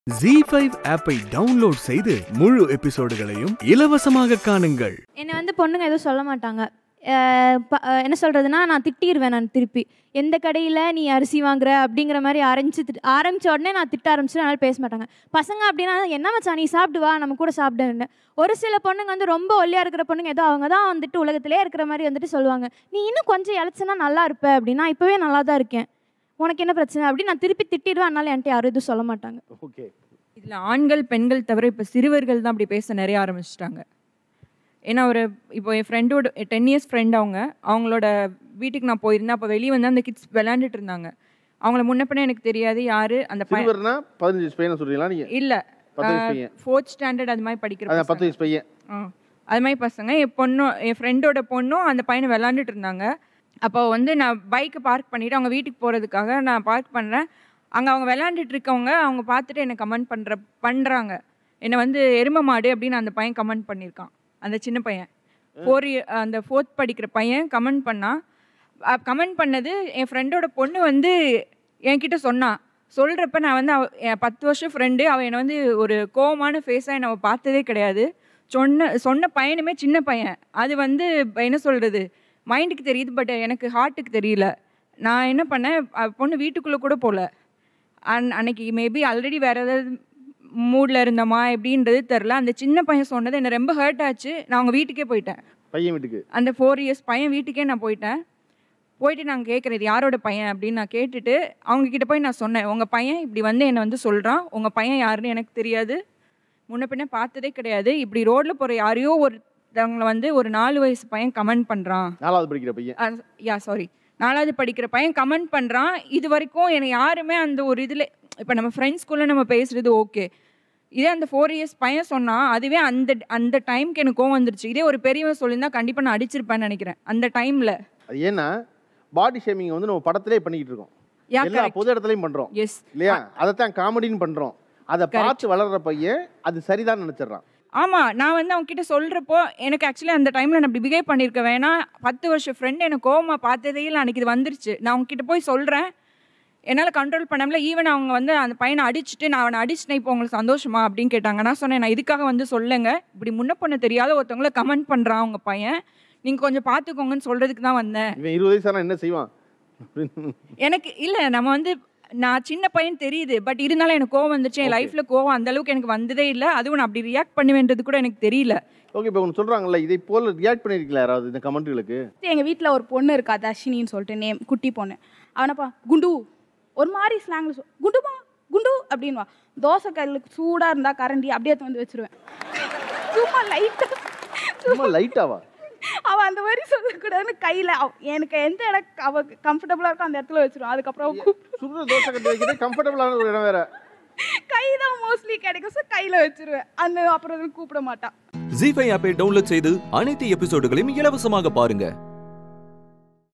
G five ஆப்பை download செய்து முழு எபிசோடுகளையும் இலவசமாக காணுங்கள் என்னை வந்து பொண்ணுங்க எதுவும் சொல்ல மாட்டாங்க அஹ் ப- அஹ் என்ன சொல்கிறதுனா நான் திட்டிடுவேன் நான் திருப்பி எந்த கடையில் நீ அரிசி வாங்குற அப்படிங்கிற மாதிரி ஆரம்பிச்சு திட் ஆரம்பித்த உடனே நான் திட்ட ஆரம்பிச்சு அதனால பேச மாட்டாங்க பசங்க அப்படின்னா என்ன மச்சான் நீ சாப்பிட்டு வா நம்ம கூட சாப்பிடுன்னு ஒரு சில பொண்ணுங்க வந்து ரொம்ப ஒல்லியாக இருக்கிற பொண்ணுங்க ஏதோ அவங்க தான் வந்துட்டு உலகத்திலே இருக்கிற மாதிரி வந்துட்டு சொல்லுவாங்க நீ இன்னும் கொஞ்சம் இழைச்சனா நல்லா இருப்ப அப்படின்னா இப்போவே நல்லா தான் இருக்கேன் உனக்கு என்ன பிரச்சனை அப்படின்னு நான் திருப்பி திட்டிடுவேன் அதனால என்கிட்ட யாரும் எதுவும் சொல்ல மாட்டாங்க ஓகே இதில் ஆண்கள் பெண்கள் தவிர இப்போ சிறுவர்கள் தான் அப்படி பேச நிறைய ஆரம்பிச்சிட்டாங்க ஏன்னா ஒரு இப்போ என் ஃப்ரெண்டோட டென் இயர்ஸ் ஃப்ரெண்ட் அவங்க அவங்களோட வீட்டுக்கு நான் போயிருந்தேன் அப்போ வெளியே வந்து அந்த கிட்ஸ் விளையாண்டுட்டு இருந்தாங்க அவங்கள முன்ன பின்ன எனக்கு தெரியாது யாரு அந்த பையன் சிறுவர்னா பதினஞ்சு வயசு பையன் சொல்றீங்களா நீங்க இல்ல பத்து வயசு பையன் ஃபோர்த் ஸ்டாண்டர்ட் அது மாதிரி படிக்கிற அதான் பத்து பசங்க. வயசு பையன் ஆ அது மாதிரி பசங்க என் பொண்ணும் என் ஃப்ரெண்டோட பொண்ணும் அந்த பையனை விளாண்டுட்டு இருந்தாங்க அப்போ வந்து நான் பைக்கை பார்க் பண்ணிவிட்டு அவங்க வீட்டுக்கு போகிறதுக்காக நான் பார்க் பண்ணுறேன் அங்கே அவங்க விளாண்டுட்டு இருக்கவங்க அவங்க பார்த்துட்டு என்னை கமெண்ட் பண்ணுற பண்ணுறாங்க என்னை வந்து எரும மாடு அப்படின்னு அந்த பையன் கமெண்ட் பண்ணியிருக்கான் அந்த சின்ன பையன் ஃபோர் அந்த ஃபோர்த் படிக்கிற பையன் கமெண்ட் பண்ணான் கமெண்ட் பண்ணது என் ஃப்ரெண்டோட பொண்ணு வந்து என்கிட்ட சொன்னான் சொல்கிறப்ப நான் வந்து அவ என் பத்து வருஷம் ஃப்ரெண்டு அவள் என்னை வந்து ஒரு கோவமான ஃபேஸாக என்னை அவள் பார்த்ததே கிடையாது சொன்ன சொன்ன பையனுமே சின்ன பையன் அது வந்து என்ன சொல்கிறது மைண்டுக்கு தெரியுது பட் எனக்கு ஹார்ட்டுக்கு தெரியல நான் என்ன பண்ணேன் அவ பொண்ணு வீட்டுக்குள்ளே கூட போகல அன் அன்னைக்கு மேபி ஆல்ரெடி வேறு ஏதாவது மூடில் இருந்தோமா எப்படின்றது தெரில அந்த சின்ன பையன் சொன்னது என்னை ரொம்ப ஹர்ட் ஆச்சு நான் அவங்க வீட்டுக்கே போயிட்டேன் பையன் வீட்டுக்கு அந்த ஃபோர் இயர்ஸ் பையன் வீட்டுக்கே நான் போயிட்டேன் போயிட்டு நான் கேட்குறேன் இது யாரோட பையன் அப்படின்னு நான் கேட்டுட்டு அவங்க கிட்ட போய் நான் சொன்னேன் உங்கள் பையன் இப்படி வந்து என்னை வந்து சொல்கிறான் உங்கள் பையன் யாருன்னு எனக்கு தெரியாது முன்ன பின்ன பார்த்ததே கிடையாது இப்படி ரோட்டில் போகிற யாரையோ ஒருத்தவங்களை வந்து ஒரு நாலு வயசு பையன் கமெண்ட் பண்ணுறான் நாலாவது படிக்கிற பையன் யா சாரி நாலாவது படிக்கிற பையன் கமெண்ட் பண்ணுறான் இது வரைக்கும் என்னை யாருமே அந்த ஒரு இதில் இப்போ நம்ம ஃப்ரெண்ட்ஸ்குள்ளே நம்ம பேசுகிறது ஓகே இதே அந்த ஃபோர் இயர்ஸ் பையன் சொன்னால் அதுவே அந்த அந்த டைம்க்கு எனக்கு கோவம் வந்துருச்சு இதே ஒரு பெரியவன் சொல்லியிருந்தா கண்டிப்பாக நான் அடிச்சிருப்பேன்னு நினைக்கிறேன் அந்த டைமில் அது ஏன்னா பாடி ஷேமிங் வந்து நம்ம படத்திலே பண்ணிக்கிட்டு இருக்கோம் யா எல்லா பொது இடத்துலயும் பண்றோம் எஸ் இல்லையா அதைத்தான் காமெடின்னு பண்றோம் அதை பார்த்து வளர்ற பையன் அது சரிதான் நினைச்சிடறான் ஆமாம் நான் வந்து அவங்க கிட்ட சொல்கிறப்போ எனக்கு ஆக்சுவலி அந்த டைமில் நான் இப்படி பிஹேவ் பண்ணியிருக்க வேணாம் பத்து வருஷம் ஃப்ரெண்டு எனக்கு கோவமா பார்த்ததே இல்லை அன்றைக்கி இது வந்துருச்சு நான் அவங்க கிட்ட போய் சொல்கிறேன் என்னால் கண்ட்ரோல் பண்ணாமல ஈவன் அவங்க வந்து அந்த பையனை அடிச்சுட்டு நான் அவனை அடிச்சிட்டேன் இப்போ உங்களுக்கு சந்தோஷமா அப்படின்னு கேட்டாங்க நான் சொன்னேன் நான் இதுக்காக வந்து சொல்லுங்க இப்படி முன்ன பொண்ணு தெரியாத ஒருத்தவங்கள கமெண்ட் பண்ணுறான் அவங்க பையன் நீங்கள் கொஞ்சம் பார்த்துக்கோங்கன்னு சொல்கிறதுக்கு தான் வந்தேன் இவன் இருபது வயசானா என்ன செய்வான் அப்படின்னு. எனக்கு இல்லை நம்ம வந்து நான் சின்ன பையன் தெரியுது பட் இருந்தாலும் எனக்கு கோவம் வந்துச்சு என் Okay. லைஃப்பில் கோவம் அந்த அளவுக்கு எனக்கு வந்ததே இல்லை அதுவும் நான் அப்படி ரியாக்ட் பண்ணுவேன்றது கூட எனக்கு தெரியல ஓகே இப்போ ஒன்று சொல்றாங்கல்ல இதை போல ரியாக்ட் பண்ணிருக்கீங்களா யாராவது இந்த கமெண்ட்களுக்கு எங்கள் வீட்டில் ஒரு பொண்ணு இருக்கா தர்ஷினின்னு சொல்லிட்டு நேம் குட்டி பொண்ணு அவனப்பா குண்டு ஒரு மாதிரி ஸ்லாங்கில் சொல் குண்டுமா குண்டு அப்படின்வா தோசை கல்லுக்கு சூடாக இருந்தால் கரண்டி அப்படியே எடுத்து வந்து வச்சிருவேன் சும்மா லைட்டாக சும்மா லைட்டாவா அவள் அந்த மாதிரி சொல்லக்கூடாதுன்னு கையில் எனக்கு எந்த இடம் அவ கம்ஃபர்டபுளாக இருக்கோ அந்த இடத்துல வச்சிருவான் அதுக்கப்புறம் அவ கூப்பிட்டு சுடுற தோசை கட்டி வைக்கிறது கம்ஃபர்டபுளான ஒரு இடம் வேற கை தான் மோஸ்ட்லி கிடைக்கும் ஸோ கையில் வச்சிருவேன் அந்த அப்புறம் கூப்பிட மாட்டான் ஜி ஃபைவ் ஆப்பை டவுன்லோட் செய்து அனைத்து எபிசோடுகளையும் இலவசமாக பாருங்க